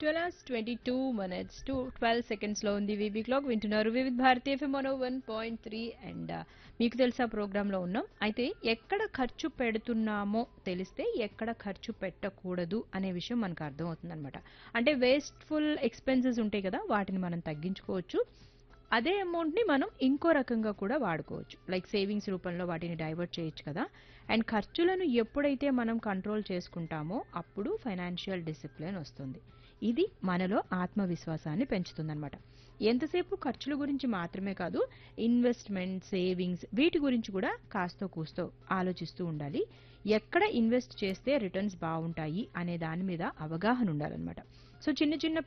twelve hours twenty two minutes to twelve సెకండ్స్లో ఉంది V B clock వింటున్నారు వివిధ్ భారతి ఎఫ్ఎం మనో వన్ పాయింట్ త్రీ అండ్ మీకు తెలుసా ప్రోగ్రాంలో ఉన్నాం అయితే ఎక్కడ ఖర్చు పెడుతున్నామో తెలిస్తే ఎక్కడ ఖర్చు పెట్టకూడదు అనే విషయం మనకు అర్థమవుతుందన్నమాట అంటే వేస్ట్ఫుల్ ఎక్స్పెన్సెస్ ఉంటాయి కదా వాటిని మనం తగ్గించుకోవచ్చు అదే అమౌంట్ని మనం ఇంకో రకంగా కూడా వాడుకోవచ్చు లైక్ సేవింగ్స్ రూపంలో వాటిని డైవర్ట్ చేయొచ్చు కదా అండ్ ఖర్చులను ఎప్పుడైతే మనం కంట్రోల్ చేసుకుంటామో అప్పుడు ఫైనాన్షియల్ డిసిప్లిన్ వస్తుంది ఇది మనలో ఆత్మవిశ్వాసాన్ని పెంచుతుందన్నమాట ఎంతసేపు ఖర్చుల గురించి మాత్రమే కాదు ఇన్వెస్ట్మెంట్ సేవింగ్స్ వీటి గురించి కూడా కాస్తో కూస్తో ఆలోచిస్తూ ఉండాలి ఎక్కడ ఇన్వెస్ట్ చేస్తే రిటర్న్స్ బాగుంటాయి అనే దాని మీద అవగాహన ఉండాలన్నమాట సో చిన్న చిన్న